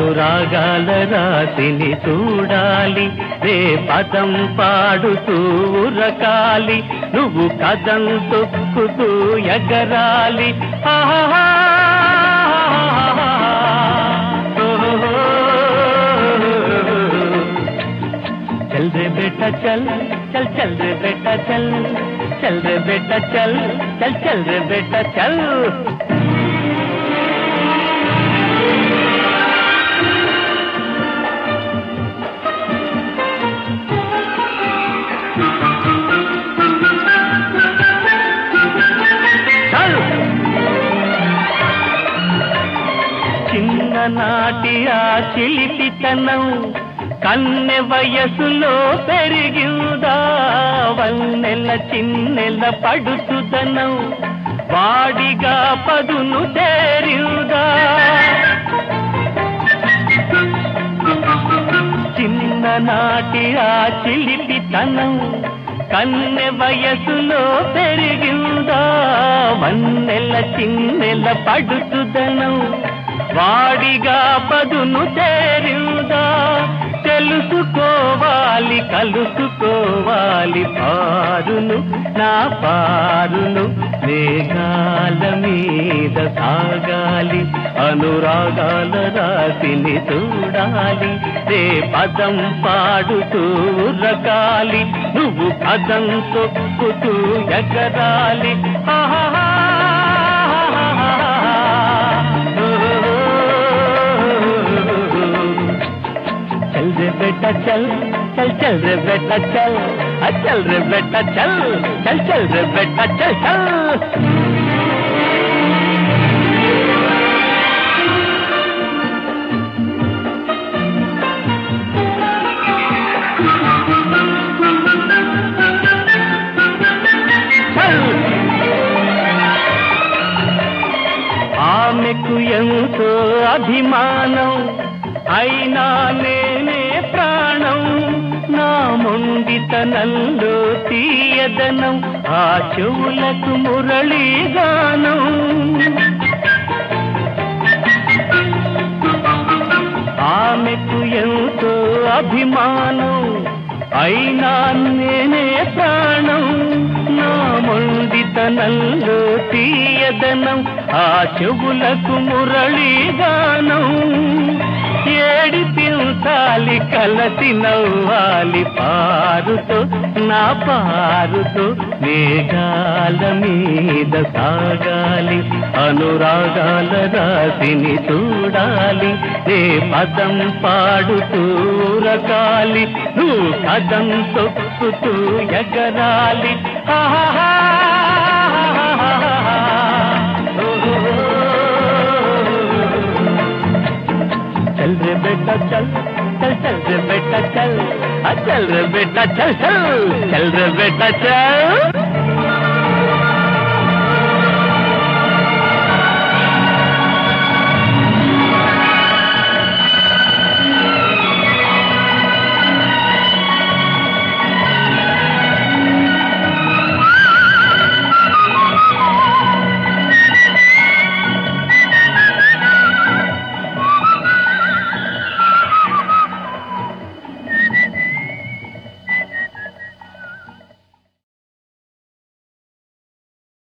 అనురాగాల రాశిని చూడాలి రే పదం పాడుతూ ఉరకాలి నువ్వు కదం తొక్కుతూ ఎగరాలి ఆహా चल रे बेटा चल चल चल रे बेटा चल चल रे बेटा चल चल चल रे बेटा चल चल చిన్ననాటి ఆ చిలిపితనం కన్నె వయసులో పెరిగిందా వన్నెల చిన్నెల పడుతుదనం వాడిగా పదును తేరిందా చిన్ననాటి ఆ చిలిపితనం కన్నె వయసులో పెరిగిందా వన్నెల చిన్నెల పడుతుదనం వాడిగా పదును తేరిందా తెలుసుకోవాలి కలుసుకోవాలి పారును నా పారును మేఘాల మీద సాగాలి అనురాగాల రాశిని చూడాలి రే పదం పాడుతూ రకాలి నువ్వు పదం తొక్కుతూ ఎగరాలి ఆహా चल रे बेटा चल चल चल रे बेटा चल आ चल रे बेटा चल चल चल रे बेटा चल चल చల్ ఆమెకు ఎంతో అభిమానం అయినా నేనే ప్రాణం నా మొండితనంలో తీయదనం ఆ చెవులకు మురళీగానం ఆమెకు ఎంతో అభిమానం అయినా నేనే ప్రాణం నా మొండితనంలో తీయదనం ఆ చెవులకు మురళీగానం ఏడిపించాలి కలసి నవ్వాలి పారుతో నా పారుతో మేఘాల మీద సాగాలి అనురాగాల రాశిని చూడాలి రే పదం పాడుతూ రకాలి నువ్వు కదం తొక్కుతూ ఎగరాలి ఆహా चल रे बेटा चल चल चल रे बेटा चल आ चल रे बेटा चल चल चल रे बेटा चल